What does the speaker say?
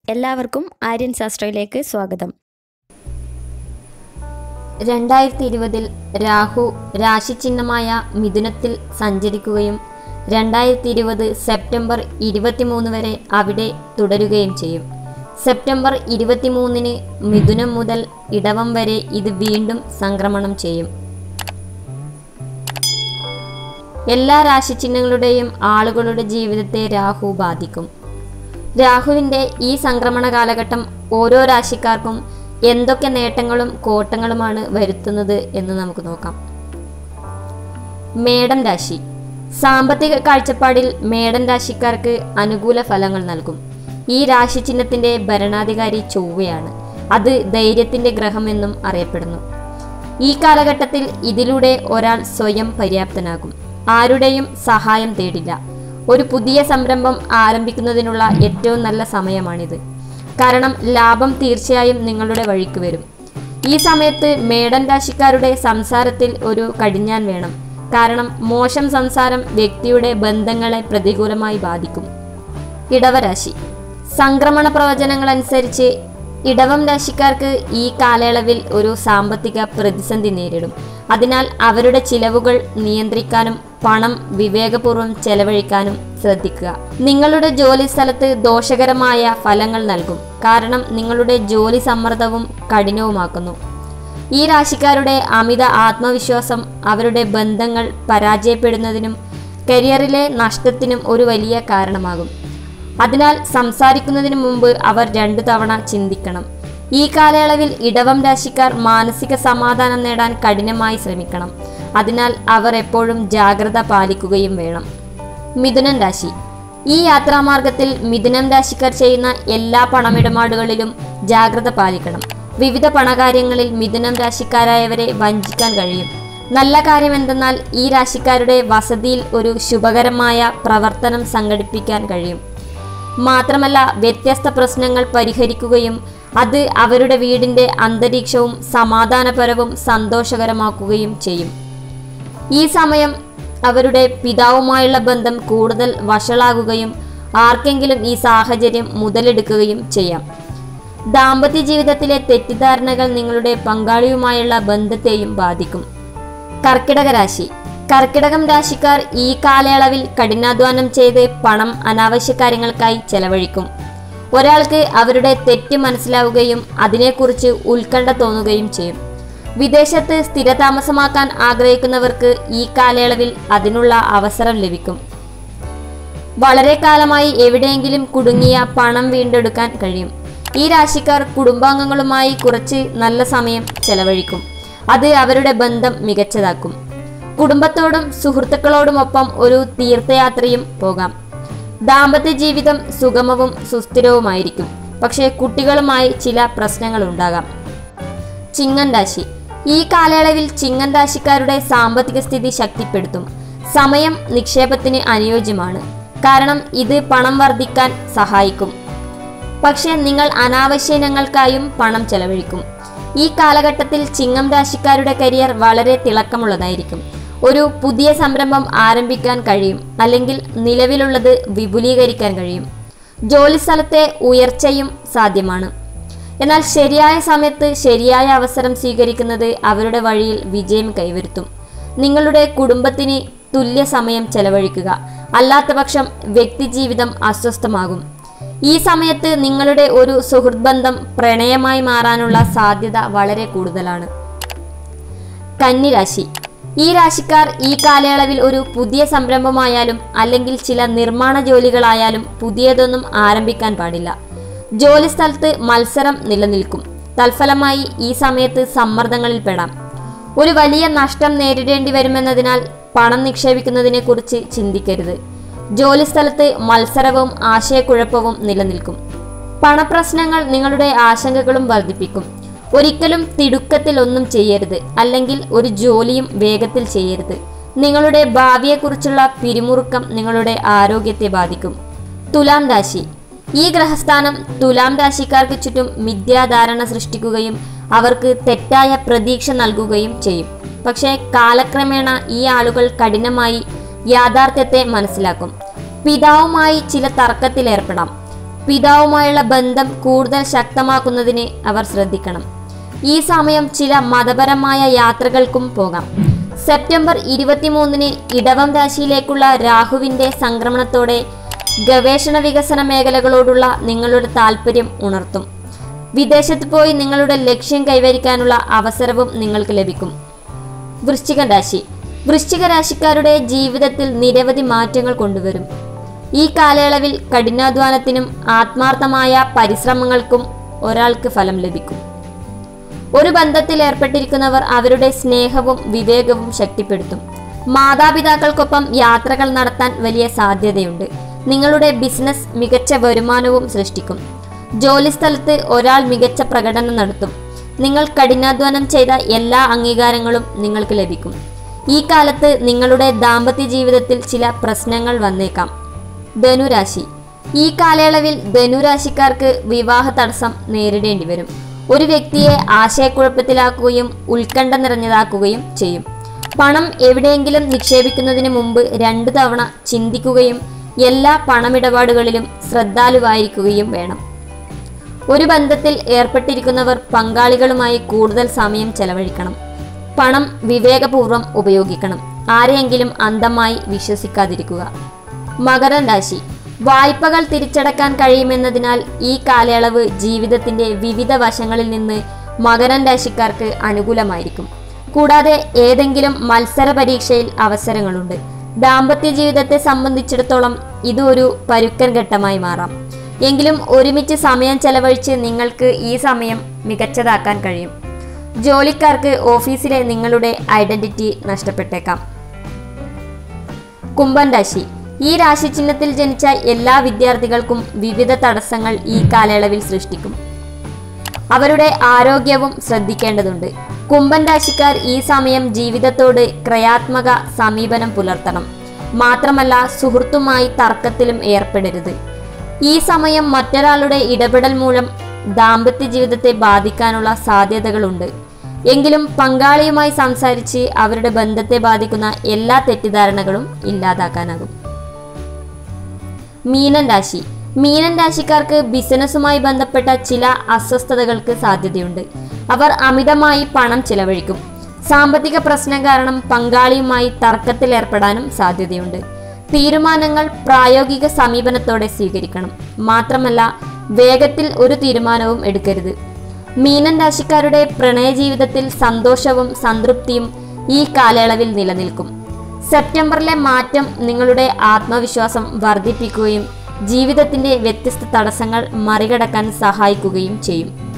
എല്ലാവർക്കും ആര്യൻ ശാസ്ത്രയിലേക്ക് സ്വാഗതം രണ്ടായിരത്തി ഇരുപതിൽ രാഹു രാശിചിഹ്നമായ മിഥുനത്തിൽ സഞ്ചരിക്കുകയും രണ്ടായിരത്തി ഇരുപത് സെപ്റ്റംബർ ഇരുപത്തിമൂന്ന് വരെ അവിടെ തുടരുകയും ചെയ്യും സെപ്റ്റംബർ ഇരുപത്തിമൂന്നിന് മിഥുനം മുതൽ ഇടവം വരെ ഇത് വീണ്ടും സംക്രമണം ചെയ്യും എല്ലാ രാശിചിഹ്നങ്ങളുടെയും ആളുകളുടെ ജീവിതത്തെ രാഹു ബാധിക്കും രാഹുവിൻ്റെ ഈ സംക്രമണ കാലഘട്ടം ഓരോ രാശിക്കാർക്കും എന്തൊക്കെ നേട്ടങ്ങളും കോട്ടങ്ങളുമാണ് വരുത്തുന്നത് എന്ന് നമുക്ക് നോക്കാം മേടം രാശി സാമ്പത്തിക കാഴ്ചപ്പാടിൽ മേടൻ രാശിക്കാർക്ക് അനുകൂല ഫലങ്ങൾ നൽകും ഈ രാശി ചിഹ്നത്തിന്റെ ഭരണാധികാരി ചൊവ്വയാണ് അത് ധൈര്യത്തിന്റെ ഗ്രഹം എന്നും അറിയപ്പെടുന്നു ഈ കാലഘട്ടത്തിൽ ഇതിലൂടെ ഒരാൾ സ്വയം പര്യാപ്തനാകും ആരുടെയും സഹായം തേടില്ല ഒരു പുതിയ സംരംഭം ആരംഭിക്കുന്നതിനുള്ള ഏറ്റവും നല്ല സമയമാണിത് കാരണം ലാഭം തീർച്ചയായും നിങ്ങളുടെ വഴിക്ക് വരും ഈ സമയത്ത് മേടൻ രാശിക്കാരുടെ സംസാരത്തിൽ ഒരു കടിഞ്ഞാൻ വേണം കാരണം മോശം സംസാരം വ്യക്തിയുടെ ബന്ധങ്ങളെ പ്രതികൂലമായി ബാധിക്കും ഇടവരാശി സംക്രമണ പ്രവചനങ്ങൾ അനുസരിച്ച് ഇടവം രാശിക്കാർക്ക് ഈ കാലയളവിൽ ഒരു സാമ്പത്തിക പ്രതിസന്ധി നേരിടും അതിനാൽ അവരുടെ ചിലവുകൾ നിയന്ത്രിക്കാനും പണം വിവേകപൂർവ്വം ചെലവഴിക്കാനും ശ്രദ്ധിക്കുക നിങ്ങളുടെ ജോലി സ്ഥലത്ത് ദോഷകരമായ ഫലങ്ങൾ നൽകും കാരണം നിങ്ങളുടെ ജോലി സമ്മർദ്ദവും കഠിനവുമാക്കുന്നു ഈ രാശിക്കാരുടെ അമിത ആത്മവിശ്വാസം അവരുടെ ബന്ധങ്ങൾ പരാജയപ്പെടുന്നതിനും കരിയറിലെ നഷ്ടത്തിനും ഒരു വലിയ കാരണമാകും അതിനാൽ സംസാരിക്കുന്നതിന് മുമ്പ് അവർ രണ്ടു തവണ ചിന്തിക്കണം ഈ കാലയളവിൽ ഇടവം രാശിക്കാർ മാനസിക സമാധാനം നേടാൻ കഠിനമായി ശ്രമിക്കണം അതിനാൽ അവർ എപ്പോഴും ജാഗ്രത പാലിക്കുകയും വേണം മിഥുനൻ രാശി ഈ യാത്രാമാർഗത്തിൽ മിഥുനം രാശിക്കാർ ചെയ്യുന്ന എല്ലാ പണമിടപാടുകളിലും ജാഗ്രത പാലിക്കണം വിവിധ പണകാര്യങ്ങളിൽ മിഥുനം രാശിക്കാരായവരെ വഞ്ചിക്കാൻ കഴിയും നല്ല കാര്യം എന്തെന്നാൽ ഈ രാശിക്കാരുടെ വസതിയിൽ ഒരു ശുഭകരമായ പ്രവർത്തനം സംഘടിപ്പിക്കാൻ കഴിയും മാത്രമല്ല വ്യത്യസ്ത പ്രശ്നങ്ങൾ പരിഹരിക്കുകയും അത് അവരുടെ വീടിന്റെ അന്തരീക്ഷവും സമാധാനപരവും സന്തോഷകരമാക്കുകയും ചെയ്യും ഈ സമയം അവരുടെ പിതാവുമായുള്ള ബന്ധം കൂടുതൽ വഷളാകുകയും ആർക്കെങ്കിലും ഈ സാഹചര്യം മുതലെടുക്കുകയും ചെയ്യാം ദാമ്പത്യ ജീവിതത്തിലെ തെറ്റിദ്ധാരണകൾ നിങ്ങളുടെ പങ്കാളിയുമായുള്ള ബന്ധത്തെയും ബാധിക്കും കർക്കിടക രാശി കർക്കിടകം രാശിക്കാർ ഈ കാലയളവിൽ കഠിനാധ്വാനം ചെയ്ത് പണം അനാവശ്യ കാര്യങ്ങൾക്കായി ചെലവഴിക്കും ഒരാൾക്ക് അവരുടെ തെറ്റ് മനസ്സിലാവുകയും അതിനെക്കുറിച്ച് ഉത്കണ്ഠ തോന്നുകയും ചെയ്യും വിദേശത്ത് സ്ഥിരതാമസമാക്കാൻ ആഗ്രഹിക്കുന്നവർക്ക് ഈ കാലയളവിൽ അതിനുള്ള അവസരം ലഭിക്കും വളരെ കാലമായി എവിടെയെങ്കിലും കുടുങ്ങിയ പണം വീണ്ടെടുക്കാൻ കഴിയും ഈ രാശിക്കാർ കുടുംബാംഗങ്ങളുമായി കുറച്ച് നല്ല സമയം ചെലവഴിക്കും അത് അവരുടെ ബന്ധം മികച്ചതാക്കും കുടുംബത്തോടും സുഹൃത്തുക്കളോടുമൊപ്പം ഒരു തീർത്ഥയാത്രയും പോകാം ദാമ്പത്യ ജീവിതം സുഗമവും സുസ്ഥിരവുമായിരിക്കും പക്ഷേ കുട്ടികളുമായി ചില പ്രശ്നങ്ങൾ ഉണ്ടാകാം ചിങ്ങൻ രാശി ഈ കാലയളവിൽ ചിങ്ങൻ രാശിക്കാരുടെ സാമ്പത്തിക സ്ഥിതി ശക്തിപ്പെടുത്തും സമയം നിക്ഷേപത്തിന് അനുയോജ്യമാണ് കാരണം ഇത് പണം വർദ്ധിക്കാൻ സഹായിക്കും പക്ഷേ നിങ്ങൾ അനാവശ്യ ഇനങ്ങൾക്കായും പണം ചെലവഴിക്കും ഈ കാലഘട്ടത്തിൽ ചിങ്ങം രാശിക്കാരുടെ കരിയർ വളരെ തിളക്കമുള്ളതായിരിക്കും ഒരു പുതിയ സംരംഭം ആരംഭിക്കാൻ കഴിയും അല്ലെങ്കിൽ നിലവിലുള്ളത് വിപുലീകരിക്കാൻ കഴിയും ജോലിസ്ഥലത്തെ ഉയർച്ചയും സാധ്യമാണ് എന്നാൽ ശരിയായ സമയത്ത് ശരിയായ അവസരം സ്വീകരിക്കുന്നത് അവരുടെ വഴിയിൽ വിജയം കൈവരുത്തും നിങ്ങളുടെ കുടുംബത്തിന് തുല്യ സമയം ചെലവഴിക്കുക അല്ലാത്തപക്ഷം വ്യക്തിജീവിതം അസ്വസ്ഥമാകും ഈ സമയത്ത് നിങ്ങളുടെ ഒരു സുഹൃത്ത് ബന്ധം പ്രണയമായി മാറാനുള്ള സാധ്യത വളരെ കൂടുതലാണ് കന്നിരാശി ഈ രാശിക്കാർ ഈ കാലയളവിൽ ഒരു പുതിയ സംരംഭമായാലും അല്ലെങ്കിൽ ചില നിർമ്മാണ ജോലികളായാലും പുതിയതൊന്നും ആരംഭിക്കാൻ പാടില്ല ജോലി സ്ഥലത്ത് മത്സരം നിലനിൽക്കും തൽഫലമായി ഈ സമയത്ത് സമ്മർദ്ദങ്ങളിൽ പെടാം ഒരു വലിയ നഷ്ടം നേരിടേണ്ടി വരുമെന്നതിനാൽ പണം നിക്ഷേപിക്കുന്നതിനെക്കുറിച്ച് ചിന്തിക്കരുത് ജോലിസ്ഥലത്ത് മത്സരവും ആശയക്കുഴപ്പവും നിലനിൽക്കും പണപ്രശ്നങ്ങൾ നിങ്ങളുടെ ആശങ്കകളും വർദ്ധിപ്പിക്കും ഒരിക്കലും തിടുക്കത്തിൽ ഒന്നും ചെയ്യരുത് അല്ലെങ്കിൽ ഒരു ജോലിയും വേഗത്തിൽ ചെയ്യരുത് നിങ്ങളുടെ ഭാവിയെക്കുറിച്ചുള്ള പിരിമുറുക്കം നിങ്ങളുടെ ആരോഗ്യത്തെ ബാധിക്കും തുലാം രാശി ഈ ഗ്രഹസ്ഥാനം തുലാം രാശിക്കാർക്ക് ചുറ്റും മിഥ്യാധാരണ സൃഷ്ടിക്കുകയും അവർക്ക് തെറ്റായ പ്രതീക്ഷ നൽകുകയും ചെയ്യും പക്ഷേ കാലക്രമേണ ഈ ആളുകൾ കഠിനമായി യാഥാർത്ഥ്യത്തെ മനസ്സിലാക്കും പിതാവുമായി ചില തർക്കത്തിലേർപ്പെടാം പിതാവുമായുള്ള ബന്ധം കൂടുതൽ ശക്തമാക്കുന്നതിന് അവർ ശ്രദ്ധിക്കണം ഈ സമയം ചില മതപരമായ യാത്രകൾക്കും പോകാം സെപ്റ്റംബർ ഇരുപത്തിമൂന്നിന് ഇടവം രാശിയിലേക്കുള്ള രാഹുവിന്റെ സംക്രമണത്തോടെ ഗവേഷണ വികസന മേഖലകളോടുള്ള നിങ്ങളുടെ താല്പര്യം ഉണർത്തും വിദേശത്ത് പോയി നിങ്ങളുടെ ലക്ഷ്യം കൈവരിക്കാനുള്ള അവസരവും നിങ്ങൾക്ക് ലഭിക്കും വൃശ്ചിക രാശി വൃശ്ചിക രാശിക്കാരുടെ ജീവിതത്തിൽ നിരവധി മാറ്റങ്ങൾ കൊണ്ടുവരും ഈ കാലയളവിൽ കഠിനാധ്വാനത്തിനും ആത്മാർത്ഥമായ പരിശ്രമങ്ങൾക്കും ഒരാൾക്ക് ഫലം ലഭിക്കും ഒരു ബന്ധത്തിൽ ഏർപ്പെട്ടിരിക്കുന്നവർ അവരുടെ സ്നേഹവും വിവേകവും ശക്തിപ്പെടുത്തും മാതാപിതാക്കൾക്കൊപ്പം യാത്രകൾ നടത്താൻ വലിയ സാധ്യതയുണ്ട് നിങ്ങളുടെ ബിസിനസ് മികച്ച വരുമാനവും സൃഷ്ടിക്കും ജോലിസ്ഥലത്ത് ഒരാൾ മികച്ച പ്രകടനം നടത്തും നിങ്ങൾ കഠിനാധ്വാനം ചെയ്ത എല്ലാ അംഗീകാരങ്ങളും നിങ്ങൾക്ക് ലഭിക്കും ഈ കാലത്ത് നിങ്ങളുടെ ദാമ്പത്യ ജീവിതത്തിൽ ചില പ്രശ്നങ്ങൾ വന്നേക്കാം ധനുരാശി ഈ കാലയളവിൽ ധനുരാശിക്കാർക്ക് വിവാഹ തടസ്സം നേരിടേണ്ടി വരും ഒരു വ്യക്തിയെ ആശയക്കുഴപ്പത്തിലാക്കുകയും ഉത്കണ്ഠ നിറഞ്ഞതാക്കുകയും ചെയ്യും പണം എവിടെയെങ്കിലും നിക്ഷേപിക്കുന്നതിന് മുമ്പ് രണ്ടു തവണ ചിന്തിക്കുകയും എല്ലാ പണമിടപാടുകളിലും ശ്രദ്ധാലുവായിരിക്കുകയും വേണം ഒരു ബന്ധത്തിൽ ഏർപ്പെട്ടിരിക്കുന്നവർ പങ്കാളികളുമായി കൂടുതൽ സമയം ചെലവഴിക്കണം പണം വിവേകപൂർവ്വം ഉപയോഗിക്കണം ആരെയെങ്കിലും അന്ധമായി വിശ്വസിക്കാതിരിക്കുക മകരം രാശി വായ്പകൾ തിരിച്ചടക്കാൻ കഴിയുമെന്നതിനാൽ ഈ കാലയളവ് ജീവിതത്തിന്റെ വിവിധ വശങ്ങളിൽ നിന്ന് മകരം രാശിക്കാർക്ക് അനുകൂലമായിരിക്കും കൂടാതെ ഏതെങ്കിലും മത്സര പരീക്ഷയിൽ അവസരങ്ങളുണ്ട് ദാമ്പത്യ ജീവിതത്തെ സംബന്ധിച്ചിടത്തോളം ഇത് ഒരു പരുക്കൻ ഘട്ടമായി മാറാം എങ്കിലും ഒരുമിച്ച് സമയം ചെലവഴിച്ച് നിങ്ങൾക്ക് ഈ സമയം മികച്ചതാക്കാൻ കഴിയും ജോലിക്കാർക്ക് ഓഫീസിലെ നിങ്ങളുടെ ഐഡന്റിറ്റി നഷ്ടപ്പെട്ടേക്കാം കുംഭൻ രാശി ഈ രാശി ചിഹ്നത്തിൽ ജനിച്ച എല്ലാ വിദ്യാർത്ഥികൾക്കും വിവിധ തടസ്സങ്ങൾ ഈ കാലയളവിൽ സൃഷ്ടിക്കും അവരുടെ ആരോഗ്യവും ശ്രദ്ധിക്കേണ്ടതുണ്ട് കുംഭൻ രാശിക്കാർ ഈ സമയം ജീവിതത്തോട് ക്രയാത്മക സമീപനം പുലർത്തണം മാത്രമല്ല സുഹൃത്തുമായി തർക്കത്തിലും ഏർപ്പെടരുത് ഈ സമയം മറ്റൊരാളുടെ ഇടപെടൽ മൂലം ദാമ്പത്യ ജീവിതത്തെ ബാധിക്കാനുള്ള സാധ്യതകളുണ്ട് എങ്കിലും പങ്കാളിയുമായി സംസാരിച്ച് അവരുടെ ബന്ധത്തെ ബാധിക്കുന്ന എല്ലാ തെറ്റിദ്ധാരണകളും ഇല്ലാതാക്കാനാകും മീനൻ രാശി മീനൻ രാശിക്കാർക്ക് ബിസിനസ്സുമായി ബന്ധപ്പെട്ട ചില അസ്വസ്ഥതകൾക്ക് സാധ്യതയുണ്ട് അവർ അമിതമായി പണം ചിലവഴിക്കും സാമ്പത്തിക പ്രശ്നം കാരണം പങ്കാളിയുമായി തർക്കത്തിലേർപ്പെടാനും സാധ്യതയുണ്ട് തീരുമാനങ്ങൾ പ്രായോഗിക സമീപനത്തോടെ സ്വീകരിക്കണം മാത്രമല്ല വേഗത്തിൽ ഒരു തീരുമാനവും എടുക്കരുത് മീനൻ രാശിക്കാരുടെ പ്രണയജീവിതത്തിൽ സന്തോഷവും സംതൃപ്തിയും ഈ കാലയളവിൽ നിലനിൽക്കും സെപ്റ്റംബറിലെ മാറ്റം നിങ്ങളുടെ ആത്മവിശ്വാസം വർദ്ധിപ്പിക്കുകയും ജീവിതത്തിന്റെ വ്യത്യസ്ത തടസ്സങ്ങൾ മറികടക്കാൻ സഹായിക്കുകയും ചെയ്യും